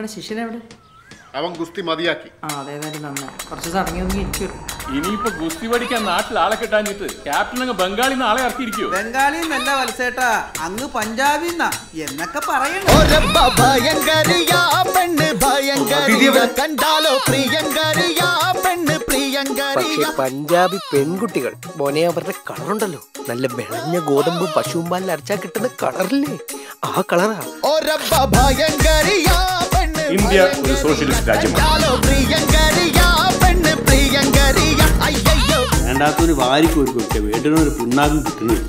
നമ്മുടെ ശിഷ്യനെവിടെ അവൻ ഗുസ്തി മതിയാക്കി ആ അതേതായാലും നന്നായി കുറച്ച് സമയം ഒതുങ്ങി ഇരിക്കും ഇനിയിപ്പോ ഗുസ്തി പഠിക്കാൻ നാട്ടിൽ ആളെ കിട്ടാഞ്ഞിട്ട് ക്യാപ്റ്റൻ അങ്ങ് ബംഗാളിൽ നിന്ന് ആളെ ഇറക്കിയിരിക്കോ ബംഗാളി എന്നല്ല വത്സേട്ടാ അങ്ങ് പഞ്ചാബിന്നാ എന്നൊക്കെ പറയണ ഒരബ്ബ ഭയങ്കരിയാ പെണ്ണ് ഭയങ്കരിയ കണ്ടാലോ പ്രിയങ്കരിയാ പെണ്ണ് പക്ഷെ പ്രിയങ്കരിയ പഞ്ചാബി പെൺകുട്ടികൾ മോനെ അവരുടെ കളറുണ്ടല്ലോ നല്ല വെളഞ്ഞ ഗോതമ്പ് പശുവും പാലിൽ അരച്ചാൽ കിട്ടുന്ന കളറില്ലേ ആ കളറാ ഒരബ്ബ ഭയങ്കരിയാ പെണ്ണ് ഇന്ത്യ ഒരു സോഷ്യലിസ്റ്റ് രാജ്യമാണ് കണ്ടാലോ പ്രിയങ്കരിയാ പെണ്ണ് പ്രിയങ്കരിയ അയ്യോ വേണ്ടാത്തൊരു വാരിക്ക് ഒരു കൊടുക്കുക വേണ്ടുന്ന ഒരു പിണ്ണാക്കും കിട്ടുന്നില്ല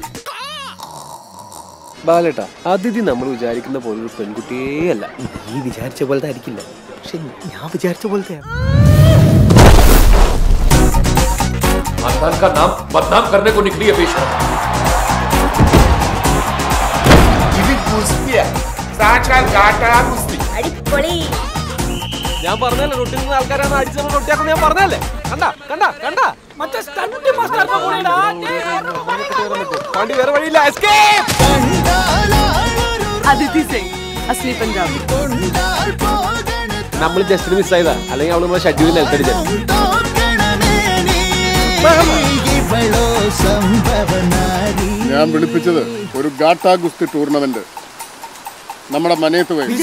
ബാലേട്ടാ അതിഥി നമ്മൾ വിചാരിക്കുന്ന പോലൊരു പെൺകുട്ടിയേ അല്ല നീ വിചാരിച്ച പോലത്തെ ആയിരിക്കില്ല പക്ഷെ ഞാൻ വിചാരിച്ച പോലത്തെ खानदान का नाम बदनाम करने को निकली है पेश അടിപൊളി ഞാൻ പറഞ്ഞല്ലേ റൊട്ടി നിന്ന ആൾക്കാരാണ് അടിച്ചു നമ്മൾ റൊട്ടിയാക്കുന്ന ഞാൻ പറഞ്ഞല്ലേ കണ്ട കണ്ട കണ്ട മറ്റേ സ്റ്റണ്ട് മാസ്റ്റർ വണ്ടി വേറെ വഴിയില്ല escape! അതിഥി സിംഗ് അസ്ലി പഞ്ചാബി കൊണ്ടാൽ പോകണ നമ്മൾ ജസ്റ്റ് മിസ് ആയതാ അല്ലെങ്കിൽ അവള് നമ്മളെ ഷെഡ്യൂളിൽ നിലത്തടിച്ചു തോക്കണമേ നീ ഇവളോ സംഭവനാരി ഞാൻ വിളിപ്പിച്ചത് ഒരു ഗാട്ടാ ഗുസ്തി ടൂർണമെന്റ് നമ്മുടെ മനയത്ത് പോയി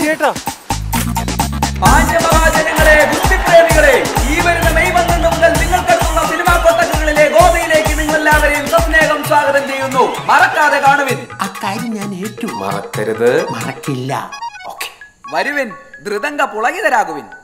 മാന്യമഹാജനങ്ങളെ ബുദ്ധിപ്രേമികളെ ഈ വരുന്ന മെയ് പന്ത്രണ്ട് മുതൽ നിങ്ങൾക്കടുത്തുള്ള സിനിമാ കൊട്ടകങ്ങളിലെ ഗോവയിലേക്ക് നിങ്ങൾ എല്ലാവരെയും സസ്നേഹം സ്വാഗതം ചെയ്യുന്നു മറക്കാതെ കാണുവിൻ അക്കാര്യം ഞാൻ ഏറ്റു മറക്കരുത് മറക്കില്ല വരുവിൻ ധൃതങ്ക പുളകിതരാകുവിൻ